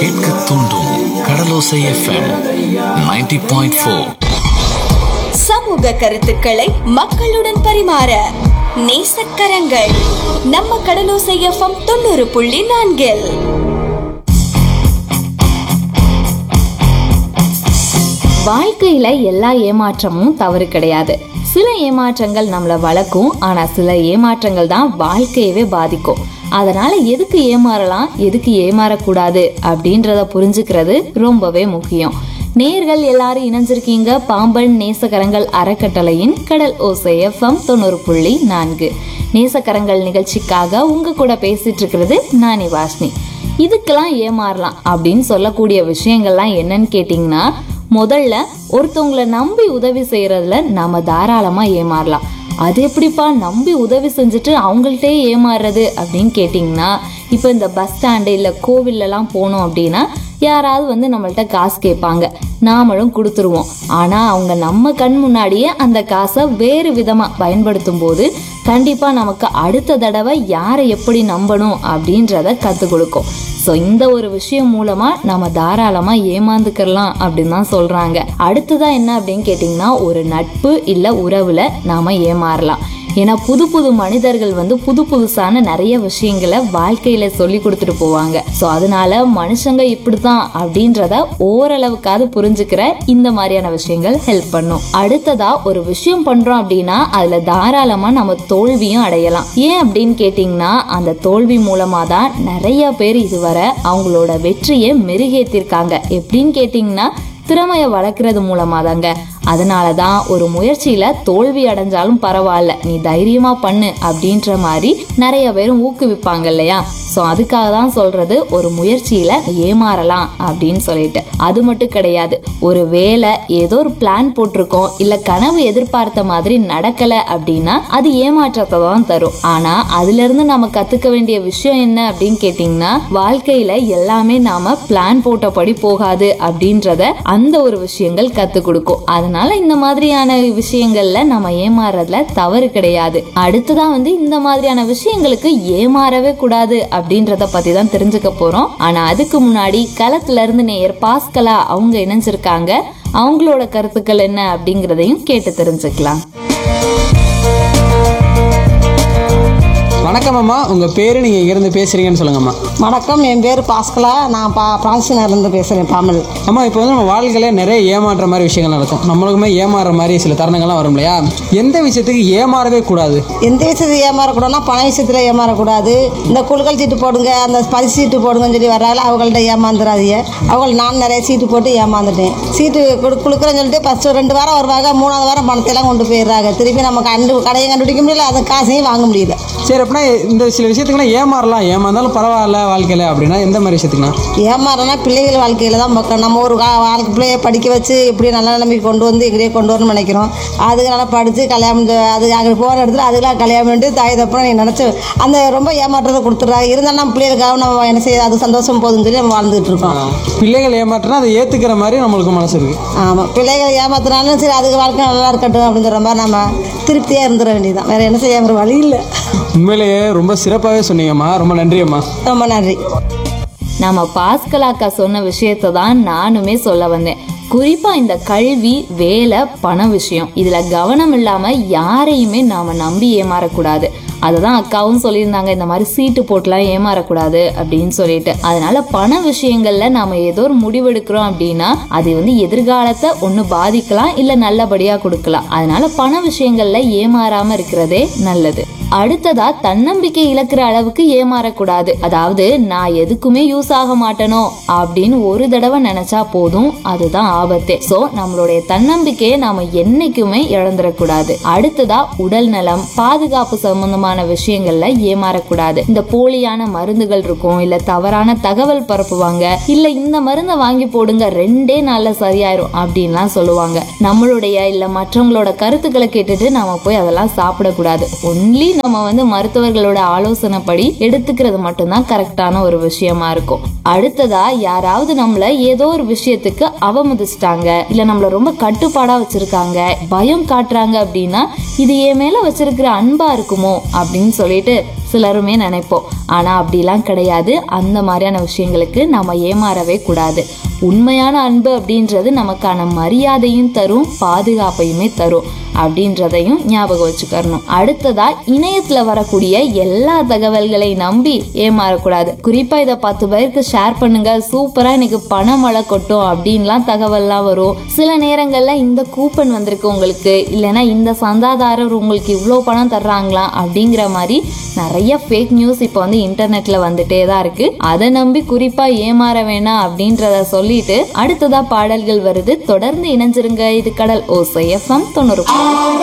கேட்க தூண்டும் கடலோசை FM 90.4 point four சமூக கருத்துக்களை மக்களுடன் பரிமாற நேசக்கரங்கள் நம்ம கடலோசை எஃப்எம் தொண்ணூறு புள்ளி நான்கில் வாழ்க்கையில எல்லா ஏமாற்றமும் தவறு கிடையாது சில ஏமாற்றங்கள் நம்மள வளர்க்கும் ஆனா சில ஏமாற்றங்கள் தான் வாழ்க்கையவே பாதிக்கும் அதனால எதுக்கு ஏமாறலாம் எதுக்கு ஏமாறக்கூடாது அப்படின்றத புரிஞ்சுக்கிறது ரொம்பவே முக்கியம் நேர்கள் எல்லாரும் இணைஞ்சிருக்கீங்க பாம்பன் நேசகரங்கள் அறக்கட்டளையின் கடல் ஓசை எஃப்எம் தொண்ணூறு புள்ளி நான்கு நேசக்கரங்கள் நிகழ்ச்சிக்காக உங்க கூட பேசிட்டு இருக்கிறது நானி வாஷ்னி இதுக்கெல்லாம் ஏமாறலாம் அப்படின்னு சொல்லக்கூடிய விஷயங்கள்லாம் என்னன்னு கேட்டிங்கன்னா முதல்ல ஒருத்தவங்கள நம்பி உதவி செய்யறதுல நாம தாராளமா ஏமாறலாம் அது எப்படிப்பா நம்பி உதவி செஞ்சுட்டு அவங்கள்ட்டே ஏமாறுறது அப்படின்னு கேட்டிங்கன்னா இப்போ இந்த பஸ் ஸ்டாண்டு இல்லை கோவில்லலாம் போனோம் அப்படின்னா யாராவது வந்து நம்மள்ட்ட காசு கேட்பாங்க நாமளும் கொடுத்துருவோம் ஆனால் அவங்க நம்ம கண் முன்னாடியே அந்த காசை வேறு விதமாக பயன்படுத்தும் போது கண்டிப்பாக நமக்கு அடுத்த தடவை யாரை எப்படி நம்பணும் அப்படின்றத கற்றுக் கொடுக்கும் ஸோ இந்த ஒரு விஷயம் மூலமாக நம்ம தாராளமாக ஏமாந்துக்கலாம் அப்படின்னு தான் சொல்கிறாங்க அடுத்ததாக என்ன அப்படின்னு கேட்டிங்கன்னா ஒரு நட்பு இல்லை உறவில் நாம் ஏமாறலாம் ஏன்னா புது புது மனிதர்கள் வந்து புது புதுசான நிறைய விஷயங்களை வாழ்க்கையில சொல்லி கொடுத்துட்டு போவாங்க ஸோ அதனால மனுஷங்க இப்படிதான் அப்படின்றத ஓரளவுக்காவது புரிஞ்சுக்கிற இந்த மாதிரியான விஷயங்கள் ஹெல்ப் பண்ணும் அடுத்ததா ஒரு விஷயம் பண்றோம் அப்படின்னா அதுல தாராளமா நம்ம தோல்வியும் அடையலாம் ஏன் அப்படின்னு கேட்டிங்கன்னா அந்த தோல்வி மூலமா தான் நிறைய பேர் இதுவரை அவங்களோட வெற்றியை மெருகேற்றிருக்காங்க எப்படின்னு கேட்டிங்கன்னா திறமையை வளர்க்கறது மூலமா தாங்க அதனால தான் ஒரு முயற்சியில தோல்வி அடைஞ்சாலும் பரவாயில்ல நீ தைரியமா பண்ணு அப்படின்ற மாதிரி நிறைய பேரும் ஊக்குவிப்பாங்க இல்லையா ஸோ அதுக்காக தான் சொல்றது ஒரு முயற்சியில ஏமாறலாம் அப்படின்னு சொல்லிட்டு அது மட்டும் கிடையாது ஒரு வேலை ஏதோ ஒரு பிளான் போட்டிருக்கோம் இல்ல கனவு எதிர்பார்த்த மாதிரி நடக்கல அப்படின்னா அது ஏமாற்றத்தை தான் தரும் ஆனா அதுல இருந்து நம்ம கத்துக்க வேண்டிய விஷயம் என்ன அப்படின்னு கேட்டிங்கன்னா வாழ்க்கையில எல்லாமே நாம பிளான் போட்டபடி போகாது அப்படின்றத அந்த ஒரு விஷயங்கள் கத்து கொடுக்கும் அதனால இந்த மாதிரியான விஷயங்கள்ல நம்ம ஏமாறதுல தவறு கிடையாது அடுத்ததான் வந்து இந்த மாதிரியான விஷயங்களுக்கு ஏமாறவே கூடாது அப்படின்றத பத்தி தான் தெரிஞ்சுக்க போறோம் ஆனா அதுக்கு முன்னாடி களத்துல இருந்து நேயர் பாஸ்கலா அவங்க இணைஞ்சிருக்காங்க அவங்களோட கருத்துக்கள் என்ன அப்படிங்கறதையும் கேட்டு தெரிஞ்சுக்கலாம் வணக்கம் அம்மா உங்கள் பேர் நீங்கள் இங்கேருந்து பேசுகிறீங்கன்னு சொல்லுங்கம்மா வணக்கம் என் பேர் பாஸ்கலா நான் பா பிரான்சினர்லேருந்து பேசுகிறேன் பாமல் அம்மா இப்போ வந்து நம்ம வாழ்க்கையில் நிறைய ஏமாற்ற மாதிரி விஷயங்கள் நடக்கும் நம்மளுக்குமே ஏமாறுற மாதிரி சில தருணங்கள்லாம் வரும் இல்லையா எந்த விஷயத்துக்கு ஏமாறவே கூடாது எந்த விஷயத்துக்கு ஏமாறக்கூடாதுனா பண விஷயத்தில் ஏமாறக்கூடாது இந்த குழுக்கள் சீட்டு போடுங்க அந்த பரிசு சீட்டு போடுங்கன்னு சொல்லி வர்றாங்கள அவங்கள்ட்ட ஏமாந்துடாதீங்க அவங்க நான் நிறைய சீட்டு போட்டு ஏமாந்துட்டேன் சீட்டு கொடு கொடுக்குறேன்னு சொல்லிட்டு ஃபஸ்ட்டு ரெண்டு வாரம் வருவாங்க மூணாவது வாரம் பணத்தையெல்லாம் கொண்டு போயிடுறாங்க திருப்பி நம்ம கண்டு கடையை கண்டுபிடிக்க முடியல அந்த காசையும் வாங்க முடியல சரி அப்படின்னா இந்த சில விஷயத்துக்குலாம் ஏமாறலாம் ஏமாந்தாலும் பரவாயில்ல வாழ்க்கையில் அப்படின்னா எந்த மாதிரி விஷயத்துக்குண்ணா ஏமாறனா பிள்ளைகள் வாழ்க்கையில் தான் பார்க்கணும் நம்ம ஒரு கா- வாழ்க்கை பிள்ளைய படிக்க வச்சு இப்படி நல்ல நிலைமைக்கு கொண்டு வந்து இப்படியே கொண்டு வரணும்னு நினைக்கிறோம் அதுக்கு நல்லா படித்து கல்யாணம் செ- அது அங்கே போகிற இடத்துல அதுக்கெல்லாம் கல்யாணம் பண்ணிட்டு தாய் தப்புறம் நீ நினச்சி அந்த ரொம்ப ஏமாற்றத்தை கொடுத்துட்றாங்க இருந்தாலும் நம்ம பிள்ளைகளுக்காக நம்ம என்ன செய்ய அது சந்தோஷம் போதுன்னு சொல்லி நம்ம வாழ்ந்துட்டு இருக்கோம் பிள்ளைகள் ஏமாற்றினா அதை ஏற்றுக்கிற மாதிரி நம்மளுக்கு மனசு இருக்குது ஆமாம் பிள்ளைகள் ஏமாத்தினாலும் சரி அதுக்கு வாழ்க்கை நல்லா இருக்கட்டும் அப்படிங்கிற மாதிரி நம்ம திருப்தியாக இருந்துட வேண்டியதுதான் வேறு என்ன செய்ய வேறு வழி இல்லை உண்மையிலேயே ரொம்ப சிறப்பாகவே சொன்னீங்கம்மா ரொம்ப நன்றியம்மா ரொம்ப நன்றி நம்ம பாஸ்கலாக்கா சொன்ன விஷயத்தை தான் நானுமே சொல்ல வந்தேன் குறிப்பா இந்த கல்வி வேலை பண விஷயம் இதுல கவனம் இல்லாம யாரையுமே நாம நம்பி ஏமாறக்கூடாது அததான் அக்காவும் சொல்லியிருந்தாங்க இந்த மாதிரி சீட்டு போட்டுலாம் ஏமாறக்கூடாது அப்படின்னு சொல்லிட்டு அதனால பண விஷயங்கள்ல நாம ஏதோ ஒரு முடிவெடுக்கிறோம் அப்படின்னா அது வந்து எதிர்காலத்தை ஒண்ணு பாதிக்கலாம் இல்ல நல்லபடியா கொடுக்கலாம் அதனால பண விஷயங்கள்ல ஏமாறாம இருக்கிறதே நல்லது அடுத்ததா தன்னம்பிக்கை இழக்கிற அளவுக்கு ஏமாறக்கூடாது அதாவது நான் எதுக்குமே யூஸ் ஆக மாட்டேனோ அப்படின்னு ஒரு தடவை நினைச்சா போதும் அதுதான் ஆபத்தே சோ நம்மளுடைய தன்னம்பிக்கையை நாம என்னைக்குமே இழந்துடக்கூடாது அடுத்ததா உடல் நலம் பாதுகாப்பு சம்பந்தமான விஷயங்கள்ல ஏமாறக்கூடாது இந்த போலியான மருந்துகள் இருக்கும் இல்ல தவறான தகவல் பரப்புவாங்க இல்ல இந்த மருந்தை வாங்கி போடுங்க ரெண்டே நாள்ல சரியாயிரும் அப்படின்லாம் சொல்லுவாங்க நம்மளுடைய இல்ல மற்றவங்களோட கருத்துக்களை கேட்டுட்டு நாம போய் அதெல்லாம் சாப்பிடக்கூடாது ஒன்லி நம்ம வந்து மருத்துவர்களோட ஆலோசனைப்படி எடுத்துக்கிறது மட்டும்தான் கரெக்டான ஒரு விஷயமா இருக்கும் அடுத்ததா யாராவது நம்மள ஏதோ ஒரு விஷயத்துக்கு அவமதிச்சிட்டாங்க இல்ல நம்மள ரொம்ப கட்டுப்பாடா வச்சிருக்காங்க பயம் காட்டுறாங்க அப்படின்னா இது என் மேல வச்சிருக்கிற அன்பா இருக்குமோ அப்படின்னு சொல்லிட்டு சிலருமே நினைப்போம் ஆனா அப்படிலாம் கிடையாது அந்த மாதிரியான விஷயங்களுக்கு நாம ஏமாறவே கூடாது உண்மையான அன்பு அப்படின்றது நமக்கான மரியாதையும் தரும் பாதுகாப்பையுமே தரும் அப்படின்றதையும் ஞாபகம் வச்சுக்கறணும் அடுத்ததா இணையத்துல வரக்கூடிய எல்லா தகவல்களை நம்பி ஏமாறக்கூடாது குறிப்பா இதை பத்து பேருக்கு ஷேர் பண்ணுங்க சூப்பரா இன்னைக்கு பணம் மழை கொட்டும் அப்படின்லாம் தகவல்லாம் வரும் சில நேரங்கள்ல இந்த கூப்பன் வந்திருக்கு உங்களுக்கு இல்லைன்னா இந்த சந்தாதாரர் உங்களுக்கு இவ்வளோ பணம் தர்றாங்களா அப்படிங்கிற மாதிரி நிறைய ஃபேக் நியூஸ் இப்போ வந்து இன்டர்நெட்ல வந்துட்டே தான் இருக்கு அதை நம்பி குறிப்பா ஏமாற வேணாம் அப்படின்றத சொல்லிட்டு அடுத்ததா பாடல்கள் வருது தொடர்ந்து இணைஞ்சிருங்க இது கடல் ஓசை எஃப்எம் தொண்ணூறு